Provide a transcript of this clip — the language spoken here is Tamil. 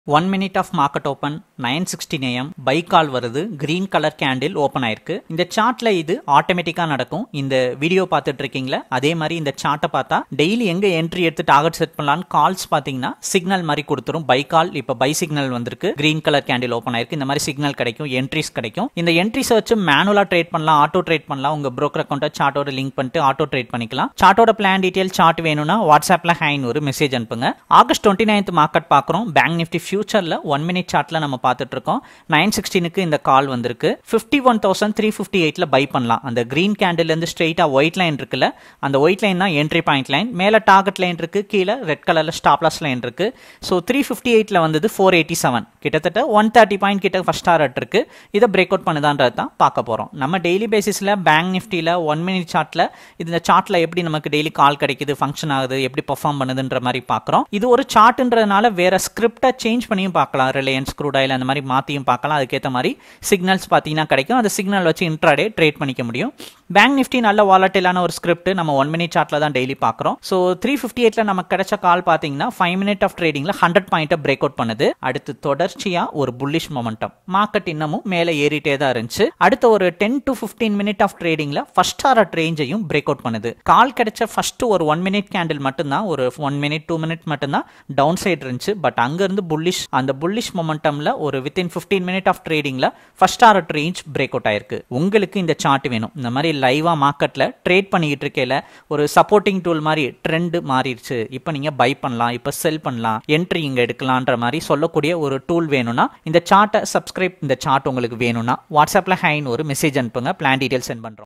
one minute of market open nine sixteen AM buy call வருது கிரீன் கலர் கேண்டில் ஓப்பன் ஆயிருக்கு இந்த சார்ட்ல இது ஆட்டோமேட்டிக்கா நடக்கும் இந்த வீடியோ பார்த்துட்டு இருக்கீங்களா அதே மாதிரி இந்த சார்ட்டை பார்த்தா டெய்லி எங்க என்ட்ரி எடுத்து டார்கெட் செட் பண்ணலாம்னு கால்ஸ் பாத்தீங்கன்னா சிக்னல் மாதிரி கொடுத்துரும் பை கால் இப்போ பை சிக்னல் வந்திருக்கு கிரீன் கலர் கேண்டில் ஓப்பன் ஆயிருக்கு இந்த மாதிரி சிக்னல் கிடைக்கும் என்ட்ரிஸ் கிடைக்கும் இந்த என்ட்ரிஸ் வச்சு மேனுவலா ட்ரேட் பண்ணலாம் ஆட்டோ ட்ரேட் பண்ணலாம் உங்க broker அக்கௌண்ட்டை சார்ட்டோட லிங்க் பண்ணிட்டு ஆட்டோ ட்ரேட் பண்ணிக்கலாம் சார்ட்டோட பிளான் டீடைல் சார்ட் வேணும்னா வாட்ஸ்அப்ல ஹைன் ஒரு மெசேஜ் அனுப்புங்க ஆகஸ்ட் டுவெண்ட்டி நைன்த் மார்க்கெட் பார்க்குறோம் பேங்க் நிஃப்டி ஃபியூச்சர்ல ஒன் மினிட் சார்ட்ல நம்ம பார்த்துட்டு இருக்கோம் நைன் சிக்ஸ்டீனுக்கு இந்த கால் வந்திருக்கு fifty one thousand three fifty எயிட்ல பை பண்ணலாம் அந்த கிரீன் கேண்டில் இருந்து ஸ்ட்ரெயிட்டா ஒயிட் லைன் இருக்குல்ல அந்த ஒயிட் லைன் தான் என்ட்ரி பாயிண்ட் லைன் மேல டார்கெட் லைன் இருக்கு கீழே ரெட் கலர்ல ஸ்டாப்லாஸ் லைன் இருக்கு ஸோ த்ரீ ஃபிஃப்டி எயிட்ல வந்தது ஃபோர் எயிட்டி செவன் கிட்டத்தட்ட ஒன் தேர்ட்டி பாயிண்ட் கிட்ட ஃபர்ஸ்ட் டாரட் இருக்கு இதை பிரேக் அவுட் பண்ணுதான்றது தான் பார்க்க போறோம் நம்ம டெய்லி பேசிஸ்ல பேங்க் நிஃப்டியில் ஒன் மினிட் சார்ட்ல இந்த சார்ட்ல எப்படி நமக்கு டெய்லி கால் கிடைக்குது ஃபங்க்ஷன் ஆகுது எப்படி பெர்ஃபார்ம் பண்ணுதுன்ற மாதிரி பார்க்குறோம் இது ஒரு சார்ட்ன்றதுனால வேற ஸ்கிரிப்டை சேஞ்ச் பண்ணியும் பார்க்கலாம் ரிலையன்ஸ் க்ரூடாயில் அந்த மாதிரி மாற்றியும் பார்க்கலாம் அதுக்கேற்ற மாதிரி சிக்னல்ஸ் பார்த்தீங்கன்னா கிடைக்கும் அந்த சிக்னல் வச்சு இன்ட்ராடே ட்ரேட் பண்ணிக்க முடியும் பேங்க் நிஃப்டி நல்ல வாலட்டிலான ஒரு ஸ்கிரிப்ட் நம்ம ஒன் மினிட் சார்ட்ல தான் டெய்லி பார்க்குறோம் ஸோ த்ரீ ஃபிஃப்டி எயிட்ல நமக்கு கிடைச்ச கால் பார்த்தீங்கன்னா ஃபைவ் மினிட் ஆஃப் ட்ரேடிங்ல ஹண்ட்ரட் பாயிண்ட்டை பிரேக் அவுட் பண்ணுது அடுத்து தொடர்ச்சியா ஒரு புல்லிஷ் மொமெண்டம் மார்க்கெட் இன்னமும் மேலே ஏறிட்டே தான் இருந்துச்சு அடுத்த ஒரு ten to fifteen minute of ட்ரேடிங்ல ஃபர்ஸ்ட் ஆர்ட் ரேஞ்சையும் பிரேக் அவுட் பண்ணுது கால் கிடைச்ச ஃபர்ஸ்ட் ஒரு ஒன் மினிட் கேண்டில் மட்டும்தான் ஒரு ஒன் மினிட் டூ மினிட் மட்டும்தான் டவுன் சைடு இருந்துச்சு பட் அங்கேருந்து புல்லிஷ் அந்த புல்லிஷ் மொமெண்டம்ல ஒரு வித்தின் ஃபிஃப்டீன் மினிட் ஆஃப் ட்ரேடிங்ல first hour range break out ஆயிருக்கு உங்களுக்கு இந்த சார்ட் வேணும் இந்த மாதிரி லைவா மார்க்கெட்ல ட்ரேட் பண்ணிக்கிட்டு இருக்கையில ஒரு சப்போர்ட்டிங் டூல் மாதிரி ட்ரெண்ட் மாறிடுச்சு இப்போ நீங்க பை பண்ணலாம் இப்போ செல் பண்ணலாம் என்ட்ரி இங்க எடுக்கலான்ற மாதிரி சொல்லக்கூடிய ஒரு டூல் வேணும்னா இந்த சார்ட்டை சப்ஸ்கிரைப் இந்த சார்ட் உங்களுக்கு வேணும்னா வாட்ஸ்அப்ல ஹைன் ஒரு மெசேஜ் அனுப்புங்க பிளான் டீடைல் சென்ட் பண்றோம்